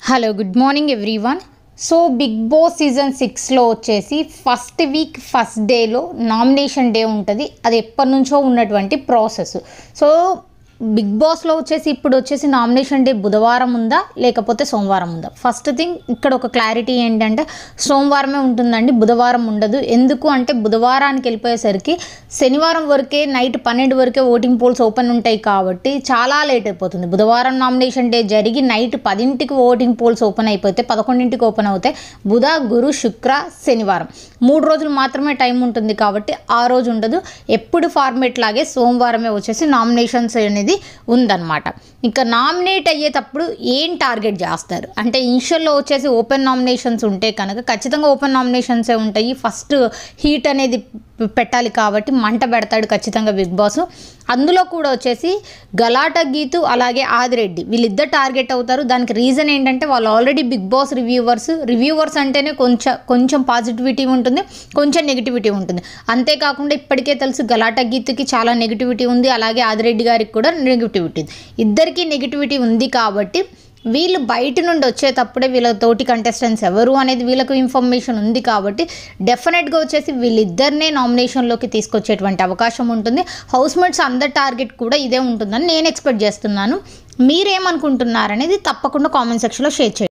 hello good morning everyone so Big Boss season సిక్స్లో వచ్చేసి first week first డేలో nomination day ఉంటుంది అది ఎప్పటి నుంచో ఉన్నటువంటి ప్రాసెస్ సో బిగ్ బాస్లో వచ్చేసి ఇప్పుడు వచ్చేసి నామినేషన్ డే బుధవారం ఉందా లేకపోతే సోమవారం ఉందా ఫస్ట్ థింగ్ ఇక్కడ ఒక క్లారిటీ ఏంటంటే సోమవారమే ఉంటుందండి బుధవారం ఉండదు ఎందుకు అంటే బుధవారానికి వెళ్ళిపోయేసరికి శనివారం వరకే నైట్ పన్నెండు వరకే ఓటింగ్ పోల్స్ ఓపెన్ ఉంటాయి కాబట్టి చాలా లేట్ అయిపోతుంది బుధవారం నామినేషన్ డే జరిగి నైట్ పదింటికి ఓటింగ్ పోల్స్ ఓపెన్ అయిపోతే పదకొండింటికి ఓపెన్ అవుతాయి బుధ గురు శుక్ర శనివారం మూడు రోజులు మాత్రమే టైం ఉంటుంది కాబట్టి ఆ రోజు ఉండదు ఎప్పుడు ఫార్మేట్ లాగే సోమవారమే వచ్చేసి నామినేషన్స్ అనేది ఉందన్నమాట ఇంకా నామినేట్ అయ్యేటప్పుడు ఏం టార్గెట్ చేస్తారు అంటే ఇనిషియల్లో వచ్చేసి ఓపెన్ నామినేషన్స్ ఉంటే కనుక ఖచ్చితంగా ఓపెన్ నామినేషన్సే ఉంటాయి ఫస్ట్ హీట్ అనేది పెట్టాలి కాబట్టి మంట పెడతాడు ఖచ్చితంగా బిగ్ బాస్ అందులో కూడా వచ్చేసి గలాట గీతు అలాగే ఆదిరెడ్డి వీళ్ళిద్దరు టార్గెట్ అవుతారు దానికి రీజన్ ఏంటంటే వాళ్ళు already Big Boss reviewers reviewers అంటేనే కొంచెం కొంచెం పాజిటివిటీ ఉంటుంది కొంచెం నెగిటివిటీ ఉంటుంది అంతేకాకుండా ఇప్పటికే తెలుసు గలాట గీతుకి చాలా నెగిటివిటీ ఉంది అలాగే ఆదిరెడ్డి గారికి కూడా నెగిటివిటీ ఉంది ఇద్దరికీ నెగిటివిటీ ఉంది కాబట్టి వీళ్ళు బయట నుండి వచ్చేటప్పుడే వీళ్ళ తోటి కంటెస్టెంట్స్ ఎవరు అనేది వీళ్ళకు ఇన్ఫర్మేషన్ ఉంది కాబట్టి డెఫినెట్గా వచ్చేసి వీళ్ళిద్దరినే నామినేషన్లోకి తీసుకొచ్చేటువంటి అవకాశం ఉంటుంది హౌస్ మేట్స్ అందరి టార్గెట్ కూడా ఇదే ఉంటుందని నేను ఎక్స్పెక్ట్ చేస్తున్నాను మీరేమనుకుంటున్నారనేది తప్పకుండా కామెంట్ సెక్షన్లో షేర్ చేయండి